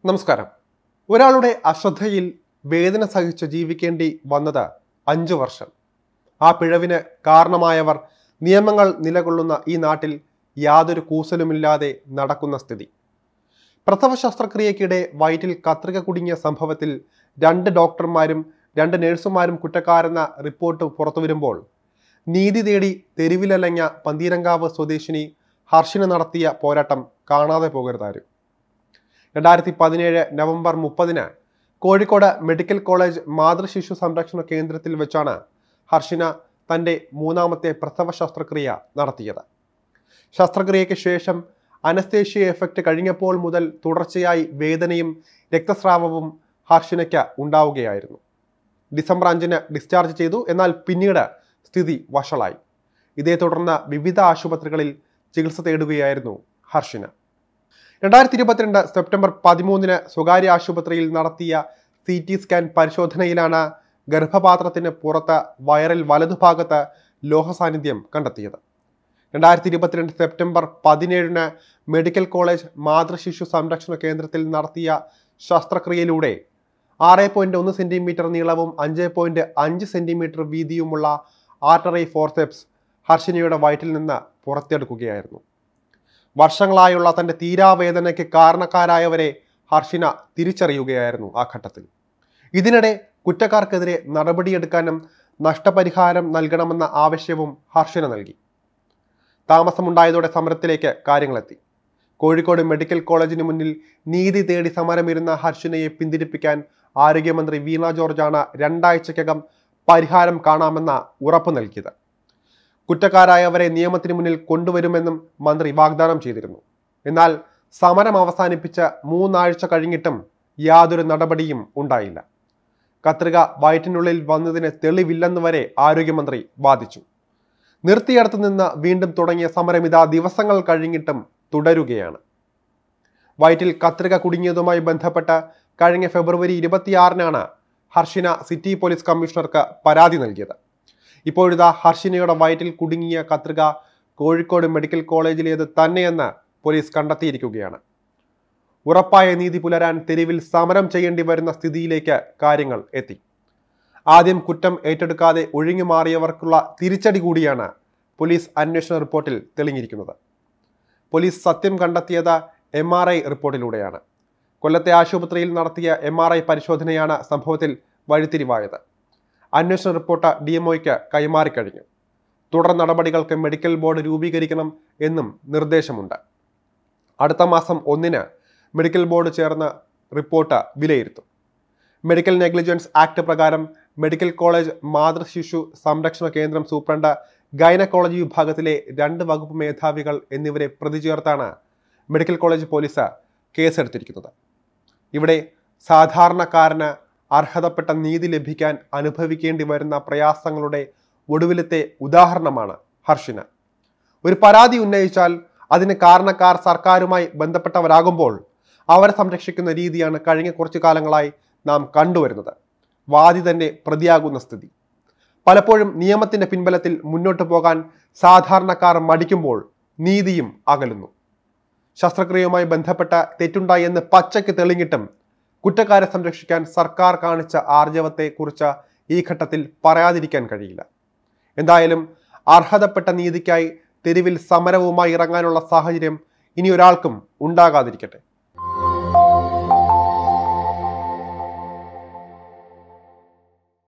നമസ്കാരം ഒരാളുടെ അശ്രദ്ധയിൽ വേദന സഹിച്ച് ജീവിക്കേണ്ടി വന്നത് അഞ്ചു വർഷം ആ പിഴവിന് കാരണമായവർ നിയമങ്ങൾ നിലകൊള്ളുന്ന ഈ നാട്ടിൽ യാതൊരു കൂസലുമില്ലാതെ നടക്കുന്ന സ്ഥിതി പ്രസവ ശസ്ത്രക്രിയക്കിടെ വയറ്റിൽ കത്രിക കുടുങ്ങിയ സംഭവത്തിൽ രണ്ട് ഡോക്ടർമാരും രണ്ട് നഴ്സുമാരും കുറ്റക്കാരെന്ന റിപ്പോർട്ട് പുറത്തുവരുമ്പോൾ നീതി തേടി തെരുവിലലഞ്ഞ പന്തീരങ്കാവ് സ്വദേശിനി ഹർഷിന് നടത്തിയ പോരാട്ടം കാണാതെ പോകരുതാരും രണ്ടായിരത്തി പതിനേഴ് നവംബർ മുപ്പതിന് കോഴിക്കോട് മെഡിക്കൽ കോളേജ് മാതൃശിശു സംരക്ഷണ കേന്ദ്രത്തിൽ വെച്ചാണ് ഹർഷിന തൻ്റെ മൂന്നാമത്തെ പ്രസവ ശസ്ത്രക്രിയ നടത്തിയത് ശസ്ത്രക്രിയയ്ക്ക് ശേഷം അനസ്തേഷ്യ എഫക്റ്റ് കഴിഞ്ഞപ്പോൾ മുതൽ തുടർച്ചയായി വേദനയും രക്തസ്രാവവും ഹർഷിനയ്ക്ക് ഉണ്ടാവുകയായിരുന്നു ഡിസംബർ അഞ്ചിന് ഡിസ്ചാർജ് ചെയ്തു എന്നാൽ പിന്നീട് സ്ഥിതി വഷളായി ഇതേ തുടർന്ന് വിവിധ ആശുപത്രികളിൽ ചികിത്സ തേടുകയായിരുന്നു ഹർഷിന രണ്ടായിരത്തി ഇരുപത്തിരണ്ട് സെപ്റ്റംബർ പതിമൂന്നിന് സ്വകാര്യ ആശുപത്രിയിൽ നടത്തിയ സി ടി സ്കാൻ പരിശോധനയിലാണ് ഗർഭപാത്രത്തിന് പുറത്ത് വയറിൽ വലതുഭാഗത്ത് ലോഹ സാന്നിധ്യം കണ്ടെത്തിയത് രണ്ടായിരത്തി ഇരുപത്തിരണ്ട് സെപ്റ്റംബർ പതിനേഴിന് മെഡിക്കൽ കോളേജ് മാതൃശിശു സംരക്ഷണ കേന്ദ്രത്തിൽ നടത്തിയ ശസ്ത്രക്രിയയിലൂടെ ആറ് പോയിന്റ് ഒന്ന് സെന്റിമീറ്റർ നീളവും അഞ്ച് പോയിന്റ് അഞ്ച് സെന്റിമീറ്റർ വീതിയുമുള്ള ആർട്ടറി ഫോർസെപ്സ് ഹർഷിനിയുടെ വയറ്റിൽ നിന്ന് പുറത്തെടുക്കുകയായിരുന്നു വർഷങ്ങളായുള്ള തന്റെ തീരാവേദനയ്ക്ക് കാരണക്കാരായവരെ ഹർഷിന തിരിച്ചറിയുകയായിരുന്നു ആ ഘട്ടത്തിൽ ഇതിനിടെ കുറ്റക്കാർക്കെതിരെ നടപടിയെടുക്കാനും നഷ്ടപരിഹാരം നൽകണമെന്ന ആവശ്യവും ഹർഷിന നൽകി താമസമുണ്ടായതോടെ സമരത്തിലേക്ക് കാര്യങ്ങളെത്തി കോഴിക്കോട് മെഡിക്കൽ കോളേജിന് മുന്നിൽ നീതി തേടി സമരമിരുന്ന ഹർഷിനയെ പിന്തിരിപ്പിക്കാൻ ആരോഗ്യമന്ത്രി വീണ ജോർജാണ് രണ്ടാഴ്ചക്കകം പരിഹാരം കാണാമെന്ന ഉറപ്പ് നൽകിയത് കുറ്റക്കാരായവരെ നിയമത്തിന് മുന്നിൽ കൊണ്ടുവരുമെന്നും മന്ത്രി വാഗ്ദാനം ചെയ്തിരുന്നു എന്നാൽ സമരം അവസാനിപ്പിച്ച് മൂന്നാഴ്ച കഴിഞ്ഞിട്ടും യാതൊരു നടപടിയും ഉണ്ടായില്ല കത്രിക വയറ്റിനുള്ളിൽ വന്നതിന് തെളിവില്ലെന്ന് വരെ ആരോഗ്യമന്ത്രി വാദിച്ചു നിർത്തിയിടത്ത് നിന്ന് വീണ്ടും തുടങ്ങിയ സമരം ഇതാ ദിവസങ്ങൾ കഴിഞ്ഞിട്ടും തുടരുകയാണ് വയറ്റിൽ കത്രിക കുടുങ്ങിയതുമായി ബന്ധപ്പെട്ട് കഴിഞ്ഞ ഫെബ്രുവരി ഇരുപത്തിയാറിനാണ് ഹർഷിന സിറ്റി പോലീസ് കമ്മീഷണർക്ക് പരാതി നൽകിയത് ഇപ്പോഴിതാ ഹർഷിനയുടെ വയറ്റിൽ കുടുങ്ങിയ കത്രിക കോഴിക്കോട് മെഡിക്കൽ കോളേജിലേത് തന്നെയെന്ന് പോലീസ് കണ്ടെത്തിയിരിക്കുകയാണ് ഉറപ്പായ നീതി പുലരാൻ തെരുവിൽ സമരം ചെയ്യേണ്ടി വരുന്ന സ്ഥിതിയിലേക്ക് കാര്യങ്ങൾ എത്തി ആദ്യം കുറ്റം ഏറ്റെടുക്കാതെ ഒഴിഞ്ഞു മാറിയവർക്കുള്ള തിരിച്ചടി കൂടിയാണ് പോലീസ് അന്വേഷണ റിപ്പോർട്ടിൽ തെളിഞ്ഞിരിക്കുന്നത് പോലീസ് സത്യം കണ്ടെത്തിയത് എം ആർ ഐ റിപ്പോർട്ടിലൂടെയാണ് കൊല്ലത്തെ ആശുപത്രിയിൽ നടത്തിയ എം ആർ ഐ പരിശോധനയാണ് സംഭവത്തിൽ വഴിത്തിരിവായത് അന്വേഷണ റിപ്പോർട്ട് ഡി എം ഒയ്ക്ക് കൈമാറിക്കഴിഞ്ഞു തുടർ നടപടികൾക്ക് മെഡിക്കൽ ബോർഡ് രൂപീകരിക്കണം എന്നും നിർദ്ദേശമുണ്ട് അടുത്ത മാസം ഒന്നിന് മെഡിക്കൽ ബോർഡ് ചേർന്ന് റിപ്പോർട്ട് വിലയിരുത്തും മെഡിക്കൽ നെഗ്ലിജൻസ് ആക്ട് പ്രകാരം മെഡിക്കൽ കോളേജ് മാതൃശിശു സംരക്ഷണ കേന്ദ്രം സൂപ്രണ്ട് ഗൈനക്കോളജി വിഭാഗത്തിലെ രണ്ട് വകുപ്പ് മേധാവികൾ എന്നിവരെ പ്രതി ചേർത്താണ് മെഡിക്കൽ കോളേജ് പോലീസ് കേസെടുത്തിരിക്കുന്നത് ഇവിടെ സാധാരണക്കാരന് അർഹതപ്പെട്ട നീതി ലഭിക്കാൻ അനുഭവിക്കേണ്ടി വരുന്ന പ്രയാസങ്ങളുടെ ഒടുവിലത്തെ ഉദാഹരണമാണ് ഹർഷിന ഒരു പരാതി ഉന്നയിച്ചാൽ അതിന് കാരണക്കാർ സർക്കാരുമായി ബന്ധപ്പെട്ടവരാകുമ്പോൾ അവരെ സംരക്ഷിക്കുന്ന രീതിയാണ് കഴിഞ്ഞ കുറച്ചു കാലങ്ങളായി നാം കണ്ടുവരുന്നത് വാദി തന്നെ പ്രതിയാകുന്ന സ്ഥിതി പലപ്പോഴും നിയമത്തിന്റെ പിൻബലത്തിൽ മുന്നോട്ട് പോകാൻ സാധാരണക്കാർ മടിക്കുമ്പോൾ നീതിയും അകലുന്നു ശസ്ത്രക്രിയയുമായി ബന്ധപ്പെട്ട തെറ്റുണ്ടായി എന്ന് പച്ചയ്ക്ക് തെളിഞ്ഞിട്ടും കുറ്റക്കാരെ സംരക്ഷിക്കാൻ സർക്കാർ കാണിച്ച ആർജവത്തെക്കുറിച്ച് ഈ ഘട്ടത്തിൽ പറയാതിരിക്കാൻ കഴിയില്ല എന്തായാലും അർഹതപ്പെട്ട നീതിക്കായി തെരുവിൽ സമരവുമായി ഇറങ്ങാനുള്ള സാഹചര്യം ഇനി ഒരാൾക്കും ഉണ്ടാകാതിരിക്കട്ടെ